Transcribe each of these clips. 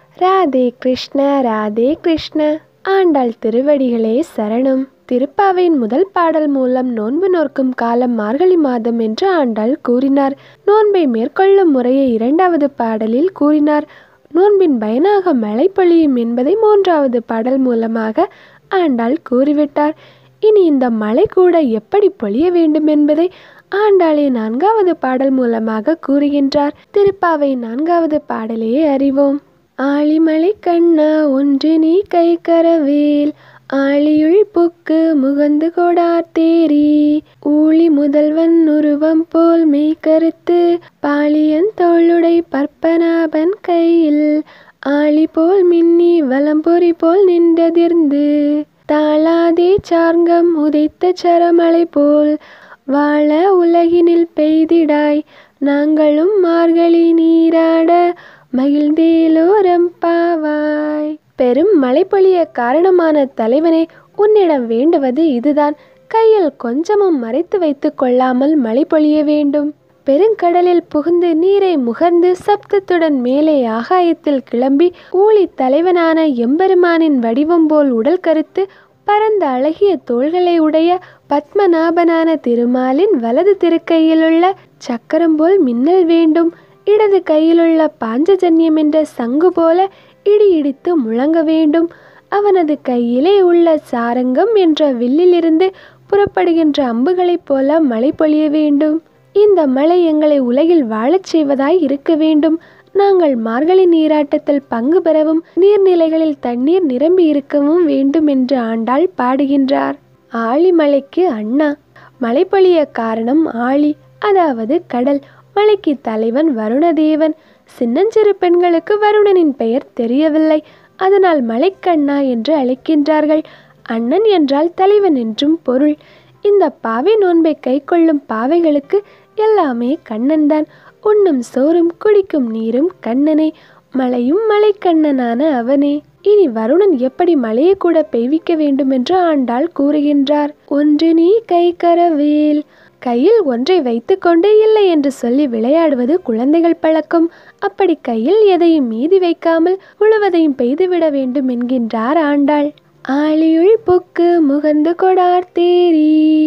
ராதே கிருஷ்ண ராதே கிருஷ்ண ஆண்டாள் திருவடிகளே சரணம் திருப்பாவையின் முதல் பாடல் மூலம் நோன்பு நோர்க்கும் காலம் மார்கழி மாதம் என்று ஆண்டாள் கூறினார் நோன்பை மேற்கொள்ளும் முறையை இரண்டாவது பாடலில் கூறினார் நோன்பின் பயனாக மழை பொழியும் என்பதை மூன்றாவது பாடல் மூலமாக ஆண்டாள் கூறிவிட்டார் இனி இந்த மழை கூட எப்படி பொழிய வேண்டும் என்பதை ஆண்டாளே நான்காவது பாடல் மூலமாக கூறுகின்றார் திருப்பாவை நான்காவது பாடலையே அறிவோம் ஆழிமலை கண்ணா ஒன்று நீ கை கரவேல் ஆழியுள் புக்கு முகந்து கொடார் தேரி ஊழி முதல்வன் உருவம் போல் மெய் கருத்து பாலியன் தோளுடை பற்பனாபன் கையில் ஆழி போல் மின்னி வலம்பொறி போல் நின்றதிர்ந்து தாளாதே சார்கம் உதைத்த சரமலை போல் வாழ உலகினில் பெய்திடாய் நாங்களும் மார்கழி நீராட மகிழ்ந்தேலோரம் பாவாய் பெரும் மழை பொழிய காரணமான தலைவனே உன்னிடம் வேண்டுவது இதுதான் கையில் கொஞ்சமும் மறைத்து வைத்துக் கொள்ளாமல் மழை பொழிய வேண்டும் பெருங்கடலில் புகுந்து நீரை முகர்ந்து சப்தத்துடன் மேலே ஆகாயத்தில் கிளம்பி ஊழி தலைவனான எம்பெருமானின் வடிவம் போல் உடல் கருத்து பரந்த அழகிய தோள்களை உடைய பத்மநாபனான திருமாலின் வலது திருக்கையிலுள்ள சக்கரம் போல் மின்னல் வேண்டும் இடது கையிலுள்ள பாஞ்சஜன்யம் என்ற சங்கு போல இடி இடித்து முழங்க வேண்டும் அவனது கையிலே உள்ள சாரங்கம் என்ற வில்லிலிருந்து புறப்படுகின்ற அம்புகளைப் போல மழை பொழிய வேண்டும் இந்த மழை எங்களை உலகில் வாழச் செய்வதாய் இருக்க வேண்டும் நாங்கள் மார்கழி நீராட்டத்தில் பங்கு பெறவும் நீர்நிலைகளில் தண்ணீர் நிரம்பி இருக்கவும் வேண்டும் என்று ஆண்டாள் பாடுகின்றார் ஆழிமலைக்கு அண்ணா மழை பொழிய காரணம் ஆழி அதாவது கடல் மலைக்கு தலைவன் வருணதேவன் சின்னஞ்சிறு பெண்களுக்கு வருணனின் பெயர் தெரியவில்லை அதனால் மலைக்கண்ணா என்று அழைக்கின்றார்கள் அண்ணன் என்றால் தலைவன் என்றும் பொருள் இந்த பாவை நோன்பை கை கொள்ளும் பாவைகளுக்கு எல்லாமே கண்ணன்தான் உண்ணும் சோறும் குடிக்கும் நீரும் கண்ணனே மலையும் மலைக்கண்ணனான அவனே இனி வருணன் எப்படி மழையை கூட பெய்விக்க வேண்டும் என்று ஆண்டாள் கூறுகின்றார் ஒன்று நீ கை கரவேல் கையில் ஒன்றை வைத்துக்கொண்டு இல்லை என்று சொல்லி விளையாடுவது குழந்தைகள் பழக்கம் அப்படி கையில் எதையும் மீதி வைக்காமல் முழுவதையும் பெய்துவிட வேண்டும் என்கின்றார் ஆண்டாள் ஆழியுள் புக்கு முகந்து கொடார் தேரி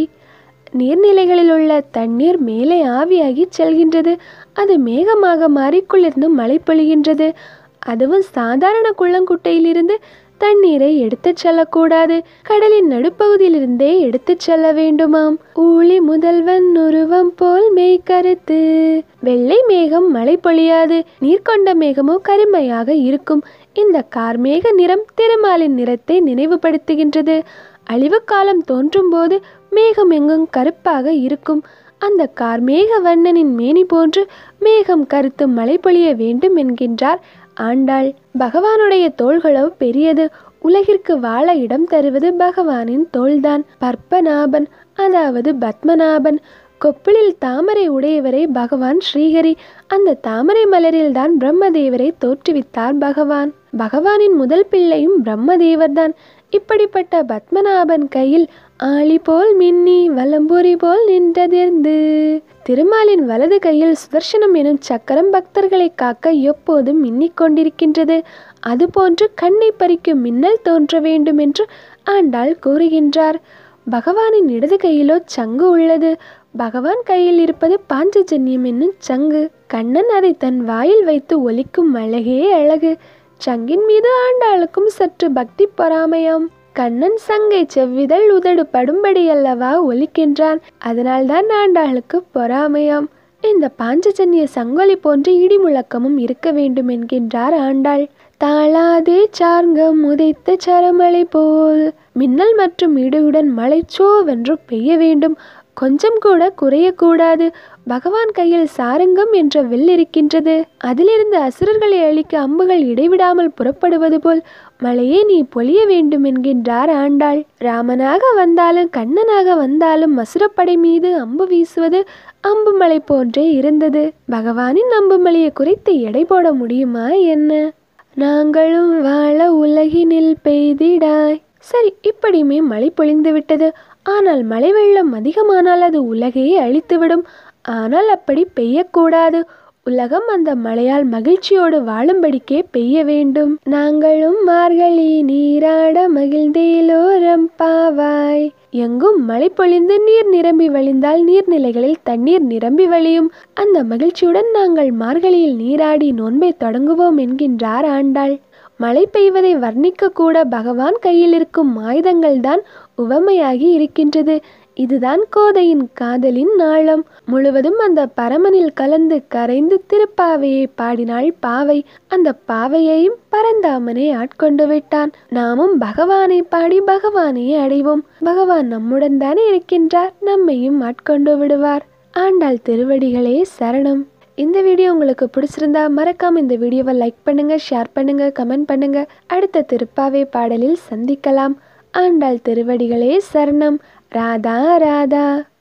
நீர்நிலைகளில் உள்ள தண்ணீர் மேலே ஆவியாகி செல்கின்றது அது மேகமாக மாறி குளிர்ந்து மழை பொழிகின்றது அதுவும் சாதாரண குள்ளங்குட்டையிலிருந்து தண்ணீரை எடுத்துச் செல்லக்கூடாது கடலின் நடுப்பகுதியிலிருந்தே எடுத்துச் செல்ல வேண்டுமாம் ஊழி முதல்வன் உருவம் போல் மெய் கருத்து வெள்ளை மேகம் மழை பொழியாது நீர் கொண்ட மேகமோ கருமையாக இருக்கும் இந்த கார்மேக நிறம் திருமாலின் நிறத்தை நினைவுபடுத்துகின்றது அழிவு காலம் தோன்றும் போது மேகம் எங்கும் கருப்பாக இருக்கும் அந்த கார்மேக வண்ணனின் மேனி போன்று மேகம் கருத்து மழை பொழிய வேண்டும் என்கின்றார் ஆண்டாள் பகவானுடைய தோள்களோ பெரியது உலகிற்கு வாழ இடம் தருவது பகவானின் தோள்தான் பற்பநாபன் அதாவது பத்மநாபன் கொப்பிளில் தாமரை உடையவரே பகவான் ஸ்ரீஹரி அந்த தாமரை மலரில்தான் பிரம்மதேவரை தோற்றுவித்தார் பகவான் பகவானின் முதல் பிள்ளையும் பிரம்மதேவர்தான் இப்படிப்பட்ட பத்மநாபன் கையில் ஆளி போல் மின்னி வலம்புரி போல் நின்றதிர்ந்து திருமாலின் வலது கையில் சுதர்சனம் எனும் சக்கரம் பக்தர்களை காக்க எப்போதும் மின்னிக் கொண்டிருக்கின்றது அதுபோன்று கண்ணை பறிக்கும் மின்னல் தோன்ற வேண்டும் என்று ஆண்டாள் கூறுகின்றார் பகவானின் இடது கையிலோ சங்கு உள்ளது பகவான் கையில் இருப்பது பாஞ்சஜன்யம் என்னும் சங்கு கண்ணன் அதை தன் வாயில் வைத்து ஒலிக்கும் அழகே அழகு சங்கின் மீது ஆண்டாளுக்கும் சற்று பக்தி பொறாமையாம் கண்ணன் சங்கை செவ்விதழ் உதடு படும்படி அல்லவா ஒலிக்கின்றான் அதனால்தான் ஆண்டாளுக்கு பொறாமையாம் இந்த பாஞ்சஜன்ய சங்கொலி போன்று இடி முழக்கமும் இருக்க வேண்டும் என்கின்றார் ஆண்டாள் தாளாதே சார்ங்கம் உதைத்த சரமலை போல் மின்னல் மற்றும் இடியுடன் மழை சோவென்று பெய்ய வேண்டும் கொஞ்சம் கூட குறையக்கூடாது பகவான் கையில் சாரங்கம் என்ற வில் இருக்கின்றது அதிலிருந்து அசுரர்களை அழிக்க அம்புகள் இடைவிடாமல் புறப்படுவது போல் மழையே நீ பொழிய வேண்டும் என்கின்றார் ஆண்டாள் ராமனாக வந்தாலும் கண்ணனாக வந்தாலும் அசுரப்படை மீது அம்பு வீசுவது அம்பு மலை போன்றே இருந்தது பகவானின் அம்பு மலையை குறைத்து எடை போட முடியுமா என்ன நாங்களும் வாழ உலகினில் பெய்திடாய் சரி இப்படியுமே மழை பொழிந்து விட்டது ஆனால் மழை வெள்ளம் அதிகமானால் அது உலகையே அழித்துவிடும் ஆனால் அப்படி பெய்யக்கூடாது உலகம் அந்த மழையால் மகிழ்ச்சியோடு வாழும்படிக்கே பெய்ய வேண்டும் நாங்களும் மார்கழி நீராட மகிழ்ந்தேலோரம் பாவாய் எங்கும் மழை பொழிந்து நீர் நிரம்பி வழிந்தால் நீர்நிலைகளில் தண்ணீர் நிரம்பி வழியும் அந்த மகிழ்ச்சியுடன் நாங்கள் மார்கழியில் நீராடி நோன்பை தொடங்குவோம் என்கின்றார் ஆண்டாள் மழை பெய்வதை வர்ணிக்க கூட பகவான் கையில் இருக்கும் ஆயுதங்கள் தான் உவமையாகி இருக்கின்றது இதுதான் கோதையின் காதலின் நாளம் முழுவதும் அந்த பரமனில் கலந்து கரைந்து திருப்பாவையை பாடினாள் பாவை அந்த பாவையையும் பரந்தாமனை ஆட்கொண்டு விட்டான் நாமும் பகவானை பாடி பகவானை அடைவோம் பகவான் நம்முடன் தானே இருக்கின்றார் நம்மையும் ஆட்கொண்டு விடுவார் ஆண்டாள் திருவடிகளே சரணம் இந்த வீடியோ உங்களுக்கு பிடிச்சிருந்தா மறக்காம இந்த வீடியோவை லைக் பண்ணுங்க ஷேர் பண்ணுங்க கமெண்ட் பண்ணுங்க அடுத்த திருப்பாவை பாடலில் சந்திக்கலாம் ஆண்டாள் திருவடிகளே சரணம் ராதா ராதா